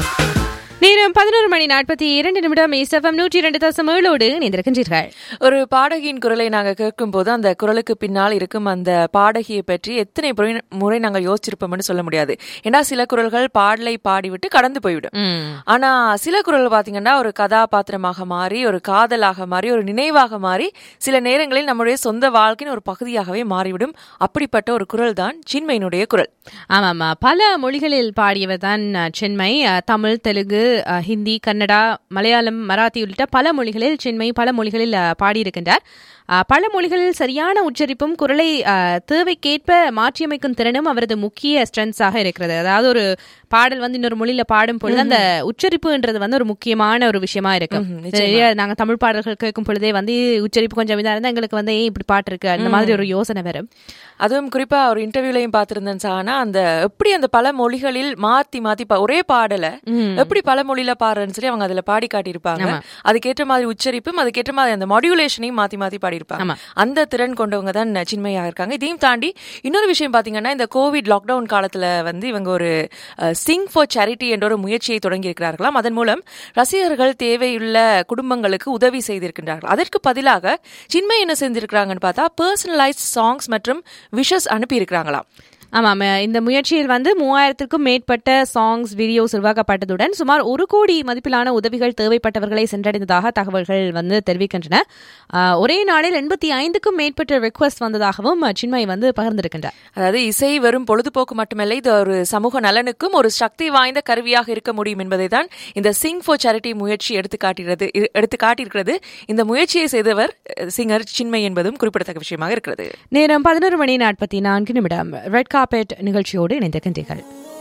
நேரம் பதினோரு மணி நாற்பத்தி இரண்டு நிமிடம் இசஃபம் நூற்றி இரண்டு தசம் ஏழோடு இணைந்திருக்கின்றீர்கள் ஒரு பாடகியின் குரலை நாங்க கேட்கும் போது அந்த குரலுக்கு பின்னால் இருக்கும் அந்த பாடகியை பற்றி எத்தனை முறை- முறை நாங்க யோசிச்சிருப்போம்னு சொல்ல முடியாது ஏன்னா சில குரல்கள் பாடலை பாடிவிட்டு கடந்து போய்விடும் ஆனா சில குரல் பாத்தீங்கன்னா ஒரு கதாபாத்திரமாக மாறி ஒரு காதலாக மாறி ஒரு நினைவாக மாறி சில நேரங்களில் நம்முடைய சொந்த வாழ்க்கையின் ஒரு பகுதியாகவே மாறிவிடும் அப்படிப்பட்ட ஒரு குரல் தான் சின்மையினுடைய குரல் ஆமாம் பல மொழிகளில் பாடியவர் தான் அஹ், சென்மை அஹ், தமிழ் தெலுங்கு அஹ், ஹிந்தி கன்னடா மலையாளம் மராத்தி உள்ளிட்ட பல மொழிகளில் சென்மை பல மொழிகளில் அஹ், பாடியிருக்கின்றார் அஹ், பல மொழிகளில் சரியான உச்சரிப்பும் குரலை அஹ், தேவைக்கேற்ப மாற்றியமைக்கும் திறனும் அவரது முக்கிய ஸ்ட்ரென்த்ஸாக இருக்கிறது அதாவது ஒரு பாடல் வந்து இன்னொரு மொழியில பாடும் பொழுது அந்த உச்சரிப்புன்றது வந்து ஒரு முக்கியமான ஒரு விஷயமா இருக்கு சரியா நாங்க தமிழ் பாடல்கள் கேட்கும் பொழுதே வந்து உச்சரிப்பு கொஞ்சம் இதா இருந்தா எங்களுக்கு வந்து ஏன் இப்படி பாட்டு இருக்கு அந்த மாதிரி ஒரு யோசனை வரும் அதுவும் குறிப்பா ஒரு இன்டர்வியூலையும் பார்த்திருந்தேன் சானா அந்த எப்படி அந்த பல மொழிகளில் மாத்தி மாத்தி பா- ஒரே பாடல எப்படி பல மொழியில பாடுறேன்னு சொல்லி அவங்க அதுல பாடி காட்டியிருப்பாங்க அதுக்கேற்ற மாதிரி உச்சரிப்பும் அதுக்கேற்ற மாதிரி அந்த மாடுலேஷனையும் மாத்தி மாத்தி பாடியிருப்பாங்க அந்த திறன் கொண்டவங்க தான் சின்மையா இருக்காங்க இதையும் தாண்டி இன்னொரு விஷயம் பாத்தீங்கன்னா இந்த கோவிட் லாக்டவுன் காலத்துல வந்து இவங்க ஒரு சிங் ஃபார் சேரிட்டி என்ற ஒரு முயற்சியை தொடங்கி இருக்கிறார்களாம் அதன் மூலம் ரசிகர்கள் தேவையுள்ள குடும்பங்களுக்கு உதவி செய்திருக்கின்றார்கள் அதற்கு பதிலாக சின்மை என்ன செஞ்சிருக்கிறாங்கன்னு பார்த்தா பர்சனலைஸ்ட் சாங்ஸ் மற்றும் விஷஸ் அனுப்பி இருக்கிறாங்களாம் ஆமாம் இந்த முயற்சியில் வந்து மூவாயிரத்திற்கும் மேற்பட்ட சாங்ஸ் வீடியோஸ் உருவாக்கப்பட்டதுடன் சுமார் ஒரு கோடி மதிப்பிலான உதவிகள் தேவைப்பட்டவர்களை சென்றடைந்ததாக தகவல்கள் வந்து தெரிவிக்கின்றன ஆஹ், ஒரே நாளில் எண்பத்தி ஐந்துக்கும் மேற்பட்ட ரெக்வஸ்ட் வந்ததாகவும் சின்மய் வந்து பகிர்ந்திருக்கின்றார் அதாவது இசை வெறும் பொழுதுபோக்கு மட்டுமல்ல இது ஒரு சமூக நலனுக்கும் ஒரு சக்தி வாய்ந்த கருவியாக இருக்க முடியும் என்பதை தான் இந்த சிங் ஃபார் சேரிட்டி முயற்சி எடுத்து காட்டுகிறது இ- எடுத்து காட்டியிருக்கிறது இந்த முயற்சியை செய்தவர் அஹ், சிங்கர் சின்மை என்பதும் குறிப்பிடத்தக்க விஷயமாக இருக்கிறது நேரம் பதினோரு மணி நாற்பத்தி நான்கு நிமிடம் ரெட் கார்பெட் நிகழ்ச்சியோடு இணைந்திருக்கின்றீர்கள்